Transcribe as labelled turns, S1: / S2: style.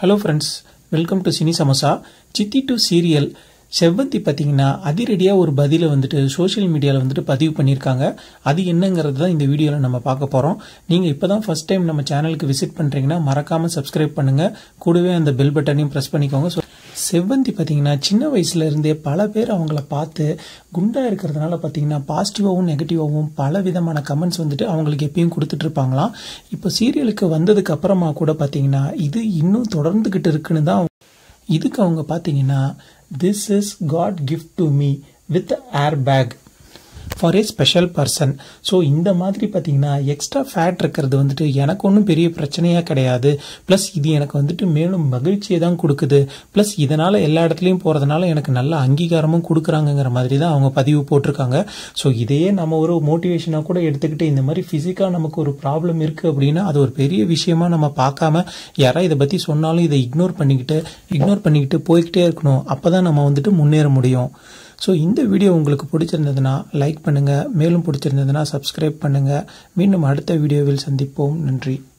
S1: hello friends welcome to cine samosa Chithi to serial செவ்வந்தி பார்த்தீங்கன்னா அதிரடியாக ஒரு பதிலை வந்துட்டு சோஷியல் மீடியாவில் வந்துட்டு பதிவு பண்ணியிருக்காங்க அது என்னங்கிறது தான் இந்த வீடியோவில் நம்ம பார்க்க போகிறோம் நீங்கள் இப்போ தான் ஃபஸ்ட் டைம் நம்ம சேனலுக்கு விசிட் பண்ணுறீங்கன்னா மறக்காமல் சப்ஸ்கிரைப் பண்ணுங்கள் கூடவே அந்த பெல் பட்டனையும் ப்ரெஸ் பண்ணிக்கோங்க ஸோ செவ்வந்தி பார்த்தீங்கன்னா சின்ன வயசுல இருந்தே பல பேர் அவங்கள பார்த்து குண்டா இருக்கிறதுனால பார்த்தீங்கன்னா பாசிட்டிவாகவும் நெகட்டிவாகவும் பல விதமான கமெண்ட்ஸ் வந்துட்டு அவங்களுக்கு எப்பயும் கொடுத்துட்டு இருப்பாங்களாம் இப்போ சீரியலுக்கு வந்ததுக்கு அப்புறமா கூட பார்த்தீங்கன்னா இது இன்னும் தொடர்ந்துகிட்டு இருக்குன்னு தான் இதுக்கு அவங்க பார்த்தீங்கன்னா this is god gift to me with air bag for a special person so இந்த மாதிரி பார்த்தீங்கன்னா எக்ஸ்ட்ரா ஃபேட் இருக்கிறது வந்துட்டு எனக்கு ஒன்றும் பெரிய பிரச்சனையாக கிடையாது ப்ளஸ் இது எனக்கு வந்துட்டு மேலும் மகிழ்ச்சியை தான் கொடுக்குது ப்ளஸ் இதனால் எல்லா இடத்துலையும் போகிறதுனால எனக்கு நல்ல அங்கீகாரமும் கொடுக்குறாங்கங்கிற மாதிரி தான் அவங்க பதிவு போட்டிருக்காங்க ஸோ இதையே நம்ம ஒரு மோட்டிவேஷனாக கூட எடுத்துக்கிட்டு இந்த மாதிரி ஃபிசிக்காக நமக்கு ஒரு ப்ராப்ளம் இருக்குது அப்படின்னா அது ஒரு பெரிய விஷயமா நம்ம பார்க்காம யாராவது இதை பற்றி சொன்னாலும் இதை இக்னோர் பண்ணிக்கிட்டு இக்னோர் பண்ணிக்கிட்டு போய்கிட்டே இருக்கணும் அப்போ தான் நம்ம வந்துட்டு முன்னேற முடியும் ஸோ இந்த வீடியோ உங்களுக்கு பிடிச்சிருந்ததுன்னா லைக் பண்ணுங்கள் மேலும் பிடிச்சிருந்ததுன்னா சப்ஸ்கிரைப் பண்ணுங்கள் மீண்டும் அடுத்த வீடியோவில் சந்திப்போம் நன்றி